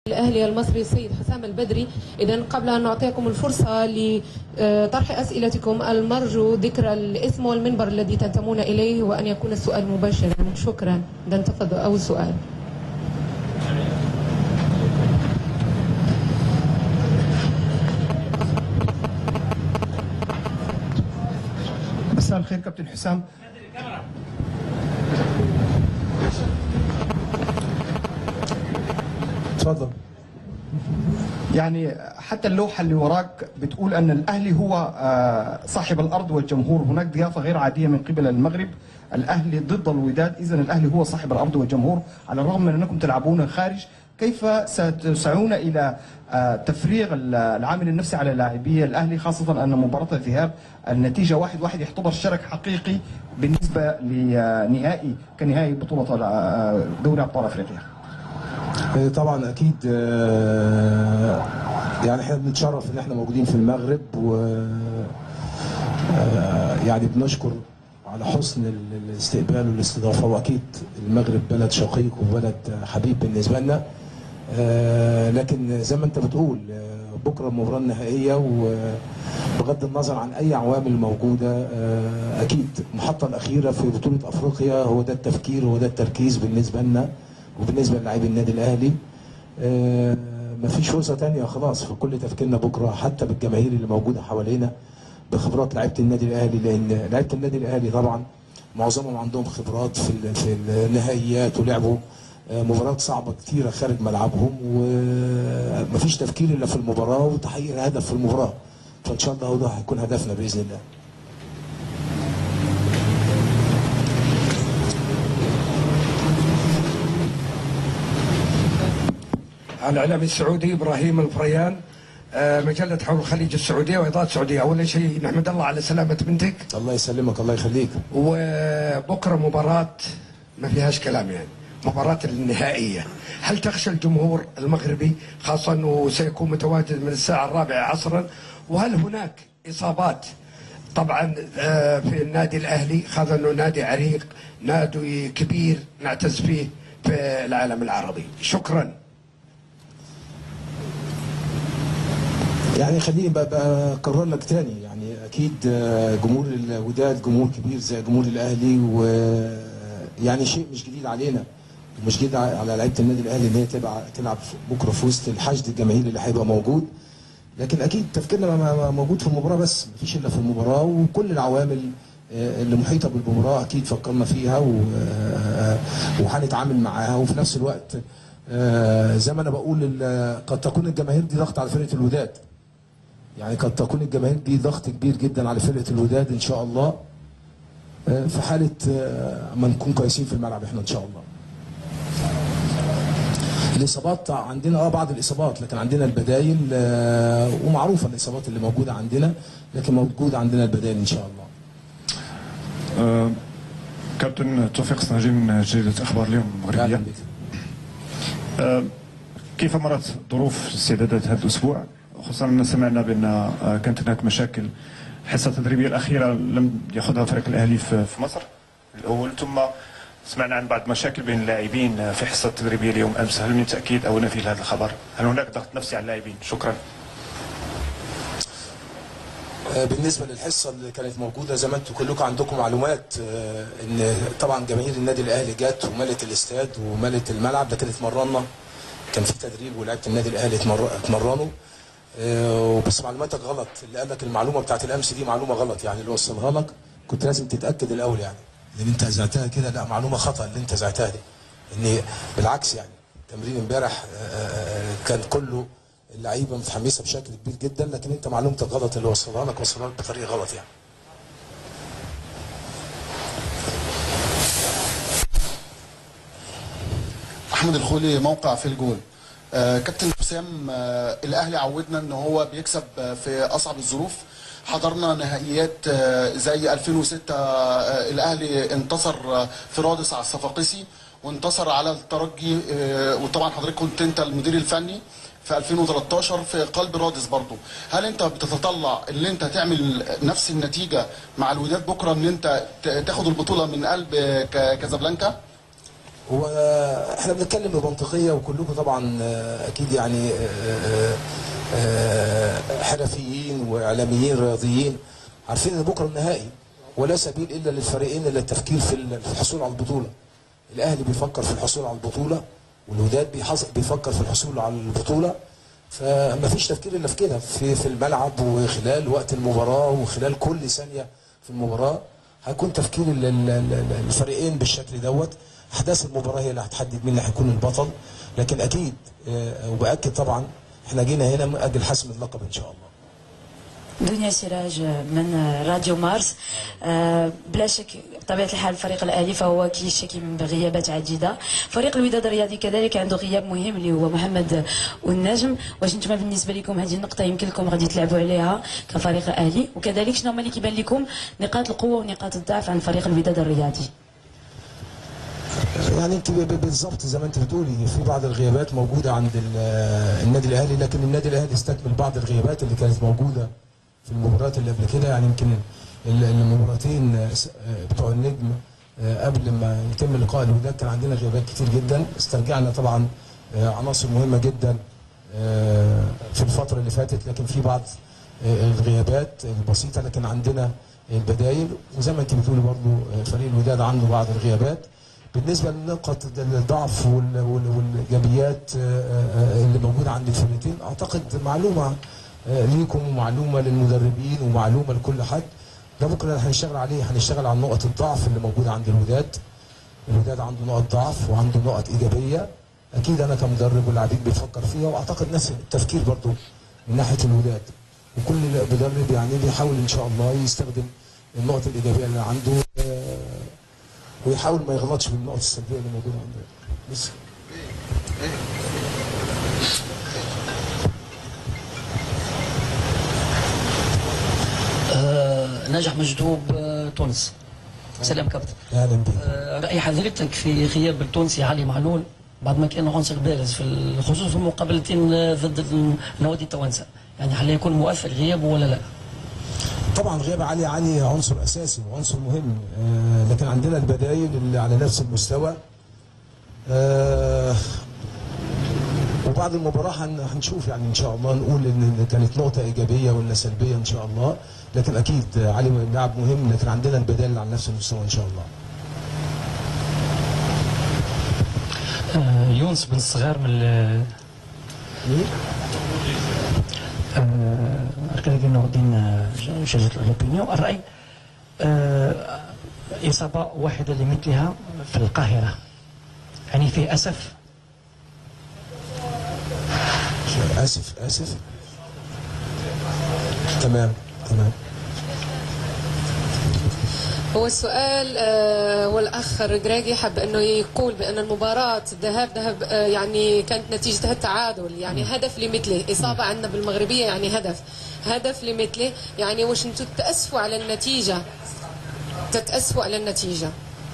الأهلي المصري السيد حسام البدري إذا قبل أن نعطيكم الفرصة لطرح أسئلتكم المرجو ذكر الاسم والمنبر الذي تنتمون إليه وأن يكون السؤال مباشرا شكرا إذا تفضل أول سؤال مساء الخير كابتن حسام اتفضل يعني حتى اللوحة اللي وراك بتقول أن الأهلي هو آه، صاحب الأرض والجمهور هناك ضيافة غير عادية من قبل المغرب الأهلي ضد الوداد إذا الأهلي هو صاحب الأرض والجمهور على الرغم من أنكم تلعبون خارج كيف ستسعون إلى آه، تفريغ العامل النفسي على لاعبي الأهلي خاصة أن مباراة الذهاب النتيجة واحد واحد يعتبر شرك حقيقي بالنسبة لنهائي كنهائي بطولة آه، دوري أبطال أفريقيا آه، طبعا اكيد آه، يعني احنا بنتشرف ان احنا موجودين في المغرب و آه، يعني بنشكر على حسن ال- الاستقبال والاستضافه واكيد المغرب بلد شقيق وبلد حبيب بالنسبه لنا آه، لكن زي ما انت بتقول آه، بكره المباراه النهائيه وبغض النظر عن اي عوامل موجوده آه، اكيد المحطه الاخيره في بطوله افريقيا هو ده التفكير هو ده التركيز بالنسبه لنا وبالنسبه للاعبي النادي الاهلي آه، مفيش فرصه تانية خلاص في كل تفكيرنا بكره حتى بالجماهير اللي موجوده حوالينا بخبرات لعيبه النادي الاهلي لان لعيبه النادي الاهلي طبعا معظمهم عندهم خبرات في ال- في النهائيات ولعبوا آه، مباريات صعبه كتيره خارج ملعبهم ومفيش تفكير الا في المباراه وتحقيق الهدف في المباراه فان شاء الله هو ده هيكون هدفنا باذن الله الإعلامي السعودي إبراهيم الفريان آه، مجلة حول الخليج السعودية وإضاءة السعودية أول شيء نحمد الله على سلامة بنتك الله يسلمك الله يخليك وبكرة مباراة ما فيهاش كلام يعني مباراة النهائية هل تخشى الجمهور المغربي خاصة أنه سيكون متواجد من الساعة الرابعة عصرا وهل هناك إصابات طبعا آه، في النادي الأهلي خاصة أنه نادي عريق نادي كبير نعتز فيه في العالم العربي شكرا يعني خليني بقى- بقى اكرر لك تاني يعني اكيد آه، جمهور الوداد جمهور كبير زي جمهور الاهلي ويعني شيء مش جديد علينا ومش جديد ع- على لعيبه النادي الاهلي ان هي تبقى تلعب بكره في وسط الحشد الجماهيري اللي هيبقى موجود لكن اكيد تفكيرنا ما- ما- ما موجود في المباراه بس مفيش الا في المباراه وكل العوامل آه، اللي محيطه بالمباراه اكيد فكرنا فيها و- آه، وهنتعامل معاها وفي نفس الوقت آه، زي ما انا بقول ال- قد تكون الجماهير دي ضغط على فرقه الوداد يعني قد تكون الجماهير دي ضغط كبير جدا على فرقه الوداد ان شاء الله آه، في حاله آه، ما نكون كويسين في الملعب احنا ان شاء الله الاصابات عندنا اه بعض الاصابات لكن عندنا البدايل آه، ومعروفه الاصابات اللي موجوده عندنا لكن موجود عندنا البدايل ان شاء الله آه، كابتن توفيق صناجي من جريدة أخبار اليوم أهلاً المغربية بك. آه، كيف مرت ظروف الاستعدادات هذا الأسبوع خصوصا أن سمعنا بأن آه، كانت هناك مشاكل الحصة التدريبية الأخيرة لم يأخذها فريق الأهلي في في مصر الأول ثم سمعنا عن بعض مشاكل بين اللاعبين آه، في حصة تدريبية اليوم أمس هل من تأكيد أو نفي لهذا الخبر هل هناك ضغط نفسي على اللاعبين شكرا آه، بالنسبه للحصه اللي كانت موجوده زي ما انتم كلكم عندكم معلومات آه، ان طبعا جماهير النادي الاهلي جت وملت الاستاد وملت الملعب لكن اتمرنا كان في تدريب ولعيبه النادي الاهلي اتمر- اتمرنوا آه، وبس معلوماتك غلط اللي قال لك المعلومه بتاعت الامس دي معلومه غلط يعني اللي وصلها لك كنت لازم تتاكد الاول يعني لان انت زعتها كده لا معلومه خطا اللي انت زعتها دي ان بالعكس يعني تمرين امبارح آه، آه، كان كله اللعيبه متحمسه بشكل كبير جدا لكن انت معلومتك غلط اللي وصلها لك وصلها لك بطريقه غلط يعني احمد الخولي موقع في الجول آه كابتن حسام آه الاهلي عودنا ان هو بيكسب آه في اصعب الظروف حضرنا نهائيات آه زي 2006 آه الاهلي انتصر آه في رادس على الصفاقسي وانتصر على الترجي آه وطبعا حضرتك كنت انت المدير الفني في 2013 في قلب رادس برضو هل انت بتتطلع ان انت تعمل نفس النتيجه مع الوداد بكره ان انت ت- تاخد البطوله من قلب ك- كازابلانكا هو احنا بنتكلم بمنطقيه وكلكم طبعا آه، اكيد يعني آه، آه، حرفيين واعلاميين رياضيين عارفين ان بكره النهائي ولا سبيل الا للفريقين الا التفكير في ال- في الحصول على البطوله. الاهلي بيفكر في الحصول على البطوله والوداد بيحص- بيفكر في الحصول على البطوله فما فيش تفكير الا في كده في في الملعب وخلال وقت المباراه وخلال كل ثانيه في المباراه هيكون تفكير ال- ال- ال- الفريقين بالشكل دوت احداث المباراه هي اللي هتحدد مين اللي هيكون البطل لكن اكيد آه، وباكد طبعا احنا جينا هنا من اجل حسم اللقب ان شاء الله دنيا سراج من راديو مارس آه، بلا شك بطبيعة الحال الفريق الأهلي فهو كيشتكي من غيابات عديدة فريق الوداد الرياضي كذلك عنده غياب مهم اللي هو محمد والنجم واش انتم بالنسبة لكم هذه النقطة يمكن لكم غادي تلعبوا عليها كفريق الأهلي وكذلك شنو هما اللي كيبان لكم نقاط القوة ونقاط الضعف عن فريق الوداد الرياضي يعني انت ب- ب- بالظبط زي ما انت بتقولي في بعض الغيابات موجوده عند ال- النادي الاهلي لكن النادي الاهلي استكمل بعض الغيابات اللي كانت موجوده في المباريات اللي قبل كده يعني يمكن ال- المباراتين آه، س- آه، بتوع النجم آه، قبل ما يتم لقاء الوداد كان عندنا غيابات كتير جدا استرجعنا طبعا آه، عناصر مهمه جدا آه، في الفتره اللي فاتت لكن في بعض آه، الغيابات البسيطه لكن عندنا البدايل وزي ما انت بتقولي برضو آه، فريق الوداد عنده بعض الغيابات بالنسبه لنقط الضعف وال- وال- والايجابيات آه، آه، اللي موجوده عند الفرقتين اعتقد معلومه آه، ليكم ومعلومه للمدربين ومعلومه لكل حد ده بكره هنشتغل عليه هنشتغل على نقط الضعف اللي موجوده عند الوداد الوداد عنده نقط ضعف وعنده نقط ايجابيه اكيد انا كمدرب واللاعبين بيفكر فيها واعتقد نفس التفكير برضو من ناحيه الوداد وكل مدرب يعني بيحاول ان شاء الله يستخدم النقط الايجابيه اللي عنده آه، ويحاول ما يغلطش بالنقط السلبيه اللي موجوده عنده بس آه، نجح مجدوب آه، تونس سلام كابتن اهلا بك آه، رأي حضرتك في غياب التونسي علي معلول بعد ما كان عنصر بارز في ال- خصوصا في المقابلتين آه، ضد النوادي التوانسه يعني هل يكون مؤثر غيابه ولا لا؟ طبعا غياب علي علي عنصر اساسي وعنصر مهم آه، لكن عندنا البدايل اللي على نفس المستوى آه، وبعد المباراه هن- هنشوف يعني ان شاء الله نقول ان كانت نقطه ايجابيه ولا سلبيه ان شاء الله لكن اكيد علي لاعب مهم لكن عندنا البدائل على نفس المستوى ان شاء الله آه، يونس بن الصغير من ال- آه، أركان نور الدين آه، جازت الأوبينيون الرأي آه، إصابة واحدة لمثلها في القاهرة يعني فيه أسف اسف اسف تمام تمام هو السؤال آه، والأخ رجراجي حب أنه يقول بأن المباراة ذهاب ذهب آه، يعني كانت نتيجتها التعادل يعني هدف لمثله إصابة عندنا بالمغربية يعني هدف هدف لمثله يعني واش انتم تتأسفوا على النتيجة تتأسفوا على النتيجة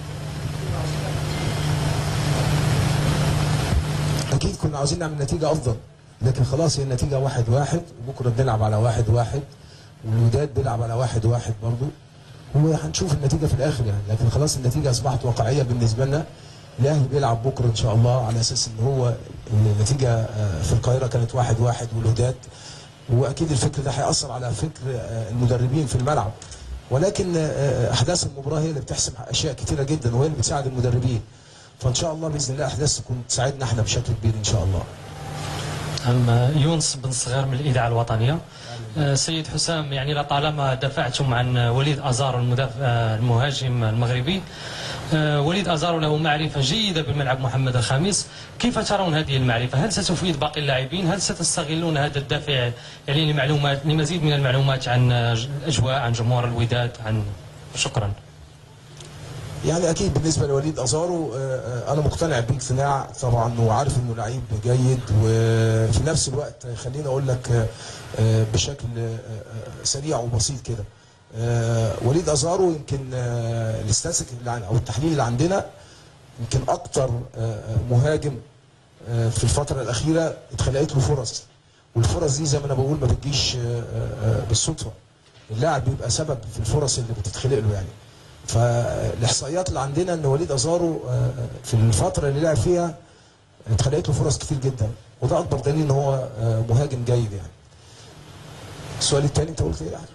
اكيد كنا عاوزين نعمل نتيجه افضل لكن خلاص هي النتيجه واحد واحد وبكره بنلعب على واحد واحد والوداد بيلعب على واحد واحد برضو وهنشوف النتيجه في الاخر يعني لكن خلاص النتيجه اصبحت واقعيه بالنسبه لنا الاهلي بيلعب بكره ان شاء الله على اساس ان هو النتيجه آه، في القاهره كانت واحد واحد والوداد واكيد الفكر ده هياثر على فكر آه، المدربين في الملعب ولكن آه، احداث المباراه هي اللي بتحسم اشياء كثيره جدا وهي اللي بتساعد المدربين فان شاء الله باذن الله احداث تكون تساعدنا احنا بشكل كبير ان شاء الله أم يونس بن صغير من الإذاعة الوطنية آه، سيد حسام يعني لطالما دافعتم عن وليد أزار المدافع آه، المهاجم المغربي آه، وليد أزار له معرفة جيدة بملعب محمد الخامس كيف ترون هذه المعرفة هل ستفيد باقي اللاعبين هل ستستغلون هذا الدافع يعني لمعلومات لمزيد من المعلومات عن آه، الأجواء عن جمهور الوداد عن شكرا يعني اكيد بالنسبه لوليد ازارو آه، آه، انا مقتنع بيه اقتناع طبعا وعارف انه لعيب جيد وفي نفس الوقت خليني اقول لك آه، آه، بشكل آه، آه، سريع وبسيط كده آه، وليد ازارو يمكن آه، الاستاتيك اللي عن- او التحليل اللي عندنا يمكن اكتر آه، آه، مهاجم آه، في الفتره الاخيره اتخلقت له فرص والفرص دي زي ما انا بقول ما بتجيش آه، آه، آه، بالصدفه اللاعب بيبقى سبب في الفرص اللي بتتخلق له يعني فالاحصائيات اللي عندنا ان وليد ازارو آه، في الفتره اللي لعب فيها اتخلقت له فرص كتير جدا وده اكبر دليل ان هو آه، مهاجم جيد يعني السؤال الثاني انت قلت ايه يعني؟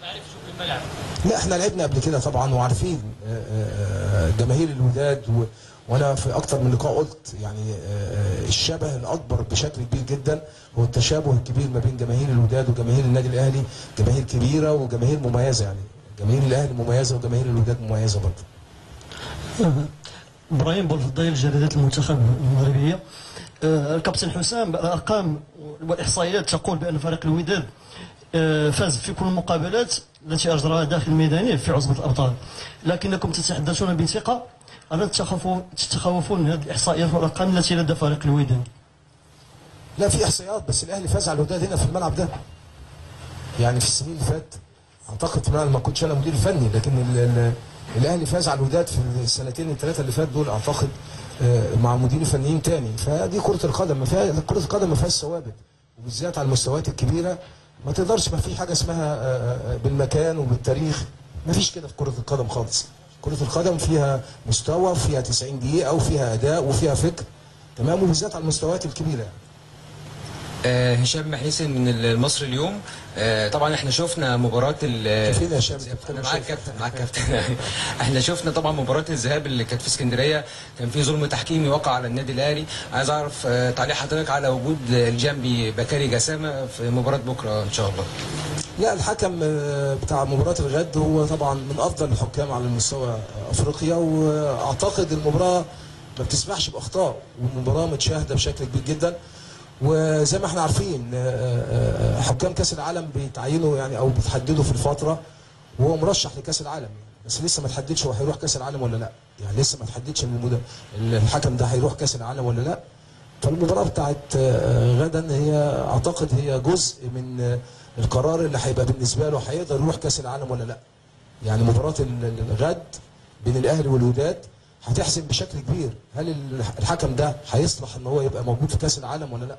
لا احنا لعبنا قبل كده طبعا وعارفين آه، آه، جماهير الوداد و... وانا في اكتر من لقاء قلت يعني آه، الشبه الاكبر بشكل كبير جدا هو التشابه الكبير ما بين جماهير الوداد وجماهير النادي الاهلي جماهير كبيره وجماهير مميزه يعني جماهير الاهلي مميزه وجماهير الوداد مميزه برضه ابراهيم بولفضيل جريده المنتخب المغربيه آه، الكابتن حسام الارقام والاحصائيات تقول بان فريق الوداد آه، فاز في كل المقابلات التي اجراها داخل ميدانه في عصبه الابطال لكنكم تتحدثون بثقه الا تخافون تتخوفون من هذه الاحصائيات والارقام التي لدى فريق الوداد لا في احصائيات بس الاهلي فاز على الوداد هنا في الملعب ده يعني في السنين اللي فات اعتقد انا ما كنتش انا مدير فني لكن ال ال الاهلي فاز على الوداد في السنتين الثلاثه اللي فات دول اعتقد آه، مع مديرين فنيين تاني فدي كره القدم ما فيها كره القدم ما فيهاش ثوابت وبالذات على المستويات الكبيره ما تقدرش ما في حاجه اسمها آه، آه، بالمكان وبالتاريخ ما فيش كده في كره القدم خالص كره القدم فيها مستوى فيها 90 دقيقه وفيها اداء وفيها فكر تمام وبالذات على المستويات الكبيره يعني. آه، هشام محيسن من المصري اليوم آه، طبعا احنا شفنا مباراه ال فين يا هشام؟ انا معاك كابتن معاك كابتن احنا شفنا طبعا مباراه الذهاب اللي كانت في اسكندريه كان في ظلم تحكيمي وقع على النادي الاهلي عايز اعرف آه، تعليق حضرتك على وجود الجنبي بكاري جسامه في مباراه بكره ان شاء الله لا الحكم آه، بتاع مباراة الغد هو طبعا من أفضل الحكام على مستوى أفريقيا وأعتقد المباراة ما بتسمحش بأخطاء والمباراة متشاهدة بشكل كبير جدا وزي ما احنا عارفين آه، آه، آه، حكام كأس العالم بيتعينوا يعني أو بيتحددوا في الفترة وهو مرشح لكأس العالم بس لسه ما تحددش هو هيروح كأس العالم ولا لا يعني لسه ما تحددش المد... الحكم ده هيروح كأس العالم ولا لا فالمباراة بتاعت آه، غدا هي أعتقد هي جزء من آه، القرار اللي هيبقى بالنسبة له هيقدر يروح كأس العالم ولا لا يعني مباراة ال- الغد بين الأهلي والوداد هتحسم بشكل كبير هل ال- الحكم ده هيصلح ان هو يبقى موجود في كأس العالم ولا لا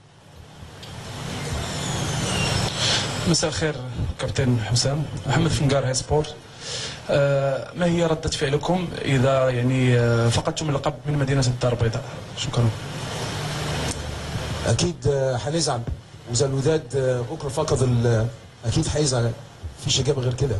مساء الخير كابتن حسام محمد فنقار هاي سبورت آه، ما هي ردة فعلكم إذا يعني آه، فقدتم اللقب من مدينة الدار البيضاء شكرا أكيد آه، هنزعل وإذا الوداد آه، بكرة فقد ال- أكيد هيزعل مفيش إجابة غير كده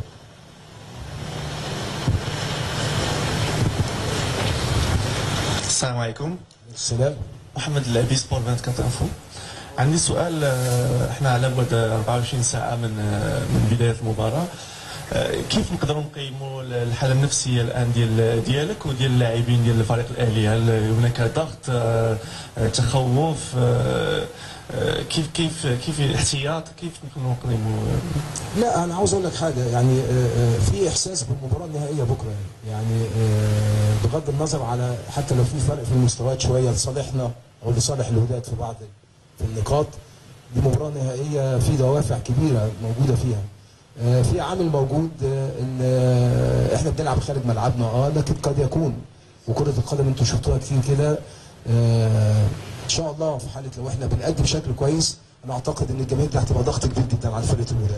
السلام عليكم السلام محمد العبي سبور 24 انفو عندي سؤال آه، احنا على بعد 24 ساعه من آه، من بدايه المباراه آه، كيف نقدروا نقيموا الحاله النفسيه الان ديال ديالك وديال اللاعبين ديال الفريق الاهلي هل هناك ضغط آه، آه، تخوف آه، آه، كيف كيف كيف احتياط كيف نكونوا نقيموا لا انا عاوز اقول لك حاجه يعني آه، آه، في احساس بالمباراه النهائيه بكره يعني يعني آه، بغض النظر على حتى لو في فرق في المستويات شويه لصالحنا او لصالح الوداد في بعض النقاط دي مباراه نهائيه في دوافع كبيره موجوده فيها آه، في عامل موجود آه، ان آه، احنا بنلعب خارج ملعبنا اه لكن قد يكون وكره القدم انتوا شفتوها كتير كده آه، ان شاء الله في حاله لو احنا بنأدي بشكل كويس انا اعتقد ان الجماهير دي هتبقى ضغط كبير جدا على فرقه الوداد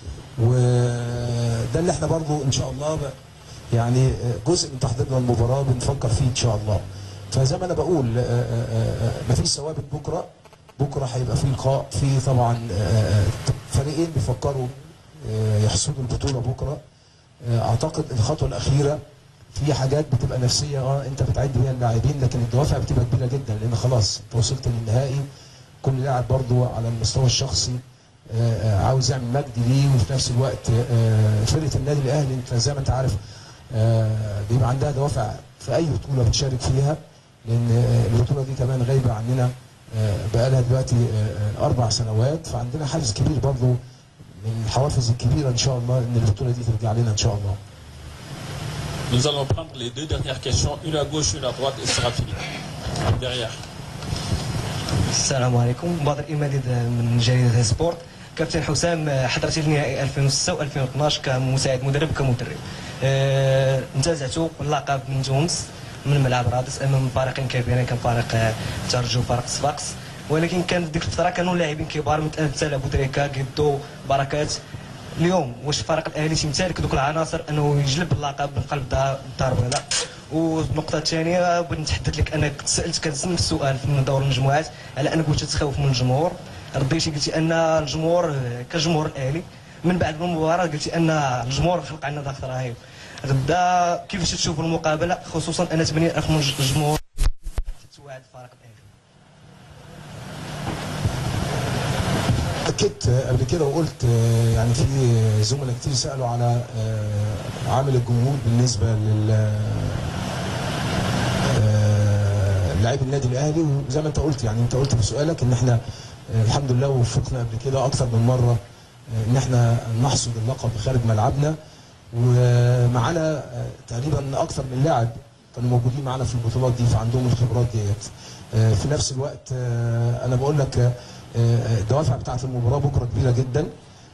وده اللي احنا برضو ان شاء الله ب- يعني آه، جزء من تحضيرنا المباراه بنفكر فيه ان شاء الله فزي ما انا بقول آه، آه، آه، مفيش ثوابت بكره بكره هيبقى في لقاء في طبعا آه، آه، فريقين بيفكروا آه، يحصدوا البطوله بكره آه، اعتقد الخطوه الاخيره في حاجات بتبقى نفسيه اه انت بتعد بيها اللاعبين لكن الدوافع بتبقى كبيره جدا لان خلاص انت وصلت للنهائي كل لاعب برضو على المستوى الشخصي آه، آه، عاوز يعمل مجد ليه وفي نفس الوقت آه، فرقه النادي الاهلي انت زي ما انت عارف آه، بيبقى عندها دوافع في اي بطوله بتشارك فيها لان آه، البطوله دي كمان غايبه عننا آه، بقالها دلوقتي آه، آه، اربع سنوات فعندنا حافز كبير برضو من الحوافز الكبيره ان شاء الله ان البطوله دي ترجع لنا ان شاء الله Nous allons prendre les deux dernières questions, une à gauche, une à droite, et ce sera fini. Derrière. السلام عليكم بدر إمادي من جريدة سبورت كابتن حسام حضرتي في نهائي 2006 و2012 كمساعد مدرب وكمدرب آه، انتزعتوا اللقب من تونس من ملعب رادس امام فريقين كبيرين كان فريق آه، ترجو وفريق صفاقس ولكن كان ديك الفتره كانوا لاعبين كبار مثل امثال ابو تريكا قدو بركات اليوم واش الفريق الاهلي تيمتلك دوك العناصر انه يجلب اللقب من قلب الدار الدار البيضاء والنقطه الثانيه بغيت نتحدث لك انك سالت كان نفس السؤال في دور المجموعات على انك واش تخوف من الجمهور رديتي قلتي ان الجمهور آه، كجمهور الاهلي من بعد المباراه قلتي ان الجمهور خلق عنا ضغط رهيب غدا كيفاش تشوف المقابله خصوصا ان 80000 من الجمهور توعد الفريق الاهلي اكدت قبل كده وقلت آه، يعني في زملاء كتير سالوا على آه، عامل الجمهور بالنسبه لل آه، لاعبي النادي الاهلي وزي ما انت قلت يعني انت قلت في سؤالك ان احنا آه، الحمد لله وفقنا قبل كده اكثر من مره آه، ان احنا نحصد اللقب خارج ملعبنا ومعانا آه، تقريبا اكثر من لاعب كانوا موجودين معانا في البطولات دي فعندهم الخبرات ديت آه، في نفس الوقت آه، انا بقول لك آه، آه، الدوافع بتاعت المباراه بكره كبيره جدا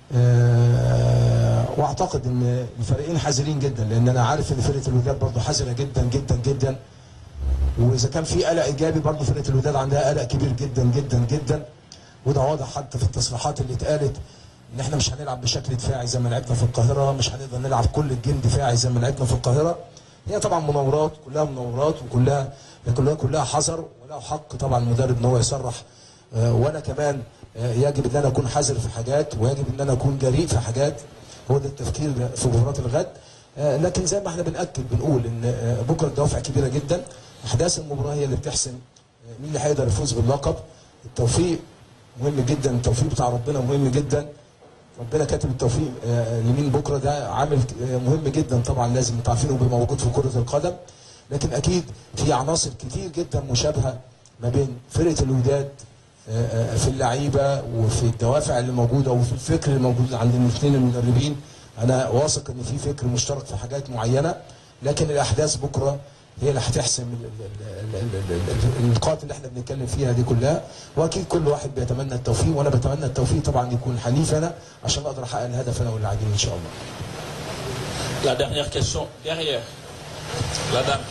آه، واعتقد ان الفريقين حذرين جدا لان انا عارف ان فرقه الوداد برضه حذره جدا جدا جدا واذا كان في قلق ايجابي برضه فرقه الوداد عندها قلق كبير جدا جدا جدا وده واضح حتى في التصريحات اللي اتقالت ان احنا مش هنلعب بشكل دفاعي زي ما لعبنا في القاهره مش هنقدر نلعب كل الجيم دفاعي زي ما لعبنا في القاهره هي طبعا مناورات كلها مناورات وكلها كلها كلها حذر وله حق طبعا المدرب ان هو يصرح آه، وانا كمان آه، يجب ان انا اكون حذر في حاجات ويجب ان انا اكون جريء في حاجات هو ده التفكير في مباراه الغد آه، لكن زي ما احنا بناكد بنقول ان آه، بكره الدوافع كبيره جدا احداث المباراه هي اللي بتحسم آه، مين اللي هيقدر يفوز باللقب التوفيق مهم جدا التوفيق بتاع ربنا مهم جدا ربنا كاتب التوفيق آه، لمين بكره ده عامل آه، مهم جدا طبعا لازم انتوا عارفين وبيبقى موجود في كره القدم لكن اكيد في عناصر كتير جدا مشابهه ما بين فرقه الوداد آه، آه، في اللعيبه وفي الدوافع اللي موجوده وفي الفكر اللي موجود عند الاثنين المدربين انا واثق ان في فكر مشترك في حاجات معينه لكن الاحداث بكره هي اللي هتحسم ال- ال- ال- ال- ال- ال- النقاط اللي احنا بنتكلم فيها دي كلها واكيد كل واحد بيتمنى التوفيق وانا بتمنى التوفيق طبعا يكون حليف انا عشان اقدر احقق الهدف انا واللاعبين ان شاء الله La dernière question, derrière. La dame.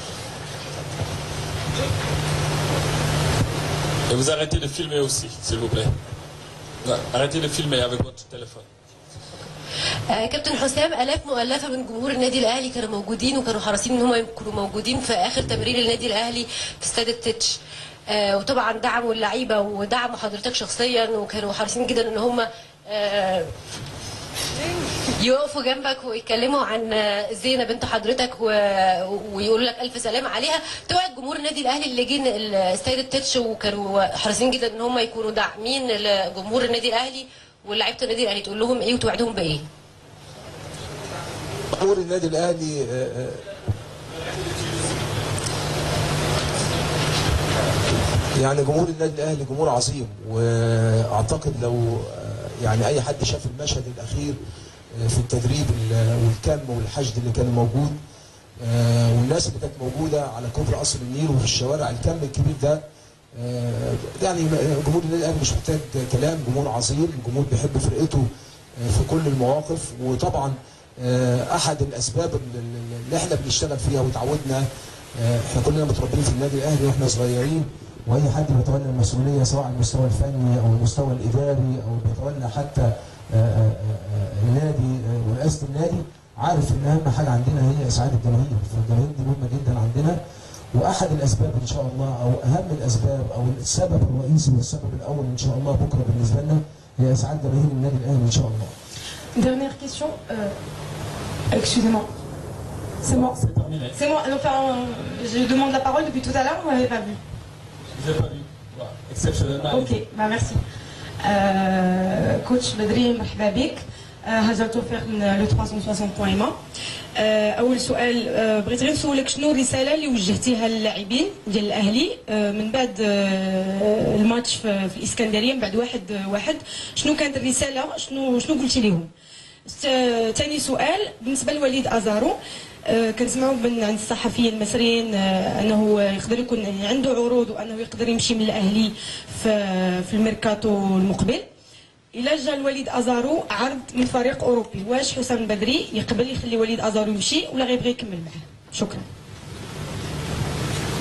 Et vous arrêtez de filmer aussi, s'il vous plaît. Arrêtez de filmer avec votre téléphone. آه، كابتن حسام الاف مؤلفه من جمهور النادي الاهلي كانوا موجودين وكانوا حريصين ان هم يكونوا موجودين في اخر تمرين النادي الاهلي في استاد التتش آه، وطبعا دعموا اللعيبه ودعموا حضرتك شخصيا وكانوا حريصين جدا ان هم آه، يقفوا جنبك ويتكلموا عن آه، زينه بنت حضرتك و- ويقولوا لك الف سلام عليها توعد جمهور النادي الاهلي اللي جه استاد التتش وكانوا حريصين جدا ان هم يكونوا داعمين لجمهور النادي الاهلي ولاعيبه النادي الاهلي تقول لهم ايه وتوعدهم بايه جمهور النادي الاهلي آه، آه، يعني جمهور النادي الاهلي جمهور عظيم واعتقد لو آه، يعني اي حد شاف المشهد الاخير آه، في التدريب ال- والكم والحشد اللي كان موجود آه، والناس اللي كانت موجوده على كوبري قصر النيل وفي الشوارع الكم الكبير ده آه، يعني جمهور النادي الاهلي مش محتاج كلام جمهور عظيم جمهور بيحب فرقته آه، في كل المواقف وطبعا آه، احد الاسباب اللي اللي احنا بنشتغل فيها وتعودنا آه، احنا كلنا متربيين في النادي الاهلي واحنا صغيرين واي حد بيتولى المسؤوليه سواء على المستوى الفني او المستوى الاداري او بيتولى حتى آه، آه، آه، النادي آه، ورئاسه النادي عارف ان اهم حاجه عندنا هي اسعاد الجماهير فالجماهير دي مهمه جدا عندنا واحد الاسباب ان شاء الله او اهم الاسباب او السبب الرئيسي والسبب الاول ان شاء الله بكره بالنسبه لنا هي اسعاد جماهير النادي الاهلي ان شاء الله Dernière question. Euh, Excusez-moi. C'est moi. C'est moi. Enfin, euh, je demande la parole depuis tout à l'heure, vous m'avez pas vu. Je vous ai pas vu. Voilà. Exceptionnellement. Ok, bah merci. Euh, coach بدري مرحبا بك آه، هاجر توفيق من لو 360 بوان ما آه، اول سؤال آه، بغيت غير نسولك شنو الرساله اللي وجهتيها للاعبين ديال الاهلي آه، من بعد آه، الماتش في في الاسكندريه من بعد واحد آه، واحد شنو كانت الرساله شنو شنو قلتي لهم ثاني سؤال بالنسبه لوليد ازارو آه، كنسمعوا من عند الصحفيين المصريين آه، انه يقدر يكون يعني عنده عروض وانه يقدر يمشي من الاهلي في في الميركاتو المقبل الا جا الوليد ازارو عرض من فريق اوروبي واش حسام البدري يقبل يخلي وليد ازارو يمشي ولا غيبغي يكمل معاه شكرا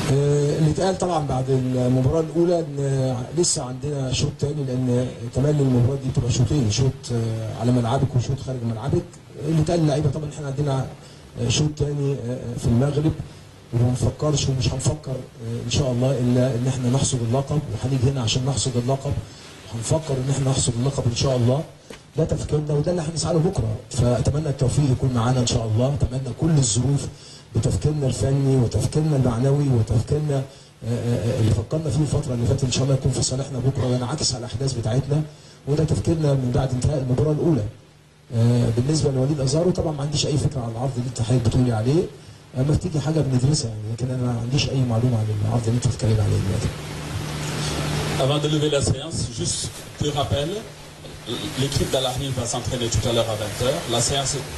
آه، اللي اتقال طبعا بعد المباراه الاولى ان لسه عندنا شوط تاني لان كمان المباراه دي بتبقى شوطين شوط آه، على ملعبك وشوط خارج ملعبك اللي اتقال للعيبه طبعا احنا عندنا آه، شوط تاني آه، في المغرب وما نفكرش ومش هنفكر آه، ان شاء الله الا ان احنا نحصد اللقب وهنيجي هنا عشان نحصد اللقب هنفكر ان احنا نحصد اللقب ان شاء الله ده تفكيرنا وده اللي هنسعى له بكره فاتمنى التوفيق يكون معانا ان شاء الله اتمنى كل الظروف بتفكيرنا الفني وتفكيرنا المعنوي وتفكيرنا آه، آه، اللي فكرنا فيه الفتره اللي فاتت ان شاء الله يكون في صالحنا بكره وينعكس على الاحداث بتاعتنا وده تفكيرنا من بعد انتهاء المباراه الاولى آه، بالنسبه لوليد ازارو طبعا ما عنديش اي فكره عن العرض اللي انت حضرتك بتقولي عليه اما تيجي حاجه بندرسها يعني لكن انا ما عنديش اي معلومه عن العرض اللي انت بتتكلم عليه دلوقتي Avant de lever la séance, juste te rappel, l'équipe d'Alahni va s'entraîner tout à l'heure à 20h. La séance est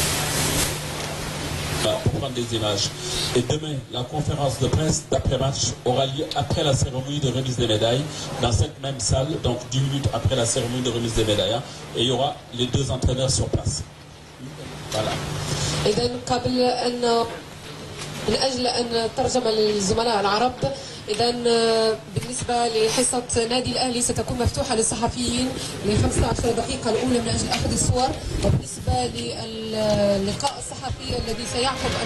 Bah, pour prendre des images. Et demain, la conférence de presse d'après-match aura lieu après la cérémonie de remise des médailles, dans cette même salle, donc 10 minutes après la cérémonie de remise des médailles. hein. et il y aura les deux entraîneurs sur place. Voilà. إذا قبل أن من أجل أن ترجم للزملاء العرب إذا بالنسبة لحصة نادي الأهلي ستكون مفتوحة للصحفيين ل 15 دقيقة الأولى من أجل أخذ الصور وبالنسبة للقاء الصحفي الذي سيعقب